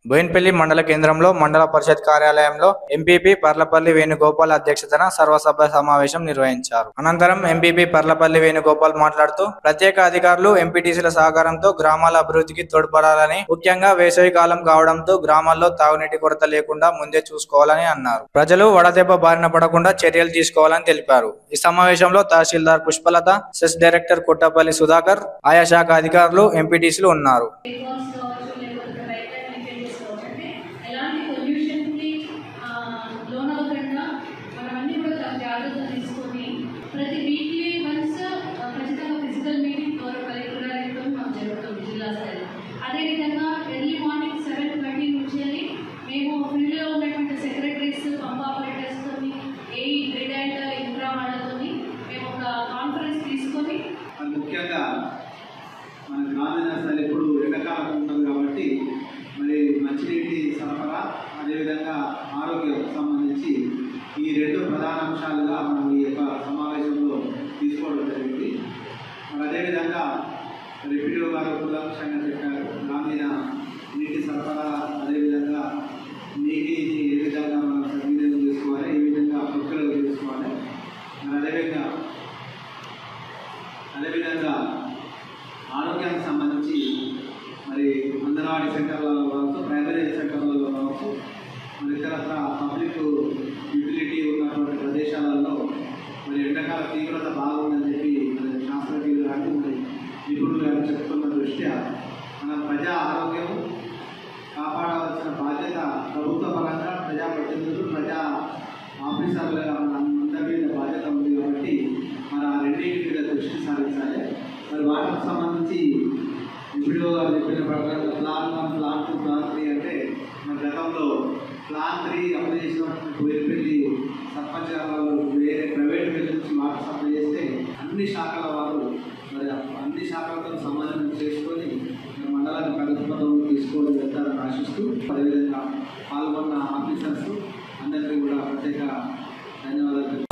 బోయిన్పల్లి మండల కేంద్రంలో మండల పరిషత్ కార్యాలయంలో ఎంపీపీ పర్లపల్లి వేణుగోపాల్ అధ్యక్షతన సర్వసభ సమావేశం నిర్వహించారు అనంతరం ఎంపీపీ పర్లపల్లి వేణుగోపాల్ మాట్లాడుతూ ప్రత్యేక అధికారులు ఎంపీటీసీల సహకారంతో గ్రామాల అభివృద్ధికి తోడ్పడాలని ముఖ్యంగా వేసవి కాలం కావడంతో గ్రామాల్లో తాగునీటి కొరత లేకుండా ముందే చూసుకోవాలని అన్నారు ప్రజలు వడదెబ్బ బారిన పడకుండా చర్యలు తీసుకోవాలని తెలిపారు ఈ సమావేశంలో తహసీల్దార్ పుష్పలత సెస్ డైరెక్టర్ కొట్టపల్లి సుధాకర్ ఆయా శాఖ అధికారులు ఎంపీటీసీలు ఉన్నారు రికార్డ్స్ కావచ్చు లేకపోతే బయట లీకేజెస్ కావచ్చు అంటే ఎలాంటి పొల్యూషన్కి లోన్ అవ్వకుండా మనం అన్ని కూడా చాలా జాగ్రత్తలు తీసుకొని ప్రతి వీక్లీ వన్స్ ఖచ్చితంగా ఫిజికల్ మీటింగ్ గౌరవ కలెక్టర్ గారితో మాకు జరుగుతుంది జిల్లా స్థాయిలో అదేవిధంగా ఎర్లీ మార్నింగ్ సెవెన్ థర్టీ నుంచి మేము ఫీల్డ్లో ఉన్నటువంటి సెక్రటరీస్ పంప్ ఆపరేటర్స్తో ఏ గ్రిడ్ అండ్ ఇన్ఫ్రా వాళ్ళతో మేము ఒక కాన్ఫరెన్స్ తీసుకొని మరి ముఖ్యంగా మన గ్రామీణ స్థాయి ఇప్పుడు ఎండాకాలం ఉంటుంది కాబట్టి మరి మంచినీటి సరఫరా అదేవిధంగా ఆరోగ్యం సంబంధించి ఈ రెండు ప్రధాన అంశాలుగా మనం ఈ యొక్క సమావేశంలో తీసుకోవడం జరిగింది మరి అదేవిధంగా రిపిడిఓ గారు కూలంకషంగా చెప్పారు గ్రామీణ నీటి సరఫరా అదేవిధంగా నీటిని ఏ విధంగా మనం సద్వినియోగం చేసుకోవాలి ఏ విధంగా ప్రక్రియలు చేసుకోవాలి మరి అదేవిధంగా అదేవిధంగా ఆరోగ్యానికి సంబంధించి మరి అంగన్వాడీ సెంటర్లలో కావచ్చు ప్రైమరీ సెంటర్లలో కావచ్చు మరి ఇతరత్ర పబ్లిక్ యూటిలిటీ ఉన్నటువంటి ప్రదేశాలలో మరి ఎండాకాల తీవ్రత బాగుందని చెప్పి మరి శాస్త్రజ్ఞులు కానీ మరి నిపుణులు కానీ చెప్తున్న దృష్ట్యా మన ప్రజా ఆరోగ్యం కాపాడవలసిన బాధ్యత ప్రభుత్వ పరంగా ప్రజాప్రతినిధులు ప్రజా ఆఫీసర్లుగా మన అందరి మీద బాధ్యత ఉంది కాబట్టి మరి ఆ రెండింటి మీద దృష్టి సారించాలి మరి వాటికి సంబంధించి ఇప్పుడు గారు చెప్పిన ప్రకారం plan one plan two plan three అంటే మన గతంలో ప్లాన్ త్రీ అమలు చేసినటువంటి కోయిలపల్లి సర్పంచ్ గారు వాళ్ళు వేరే ప్రైవేట్ వెళ్ళి నుంచి వాటర్ సప్లై చేస్తే అన్ని శాఖల వారు మరి అన్ని శాఖలతో సమన్వయం చేసుకొని మరి మండలాన్ని ప్రగతి పథంలో తీసుకోవడం వెళ్తారని ఆశిస్తూ అదేవిధంగా పాల్గొన్న ఆఫీసర్స్ అందరికీ కూడా ప్రత్యేక ధన్యవాదాలు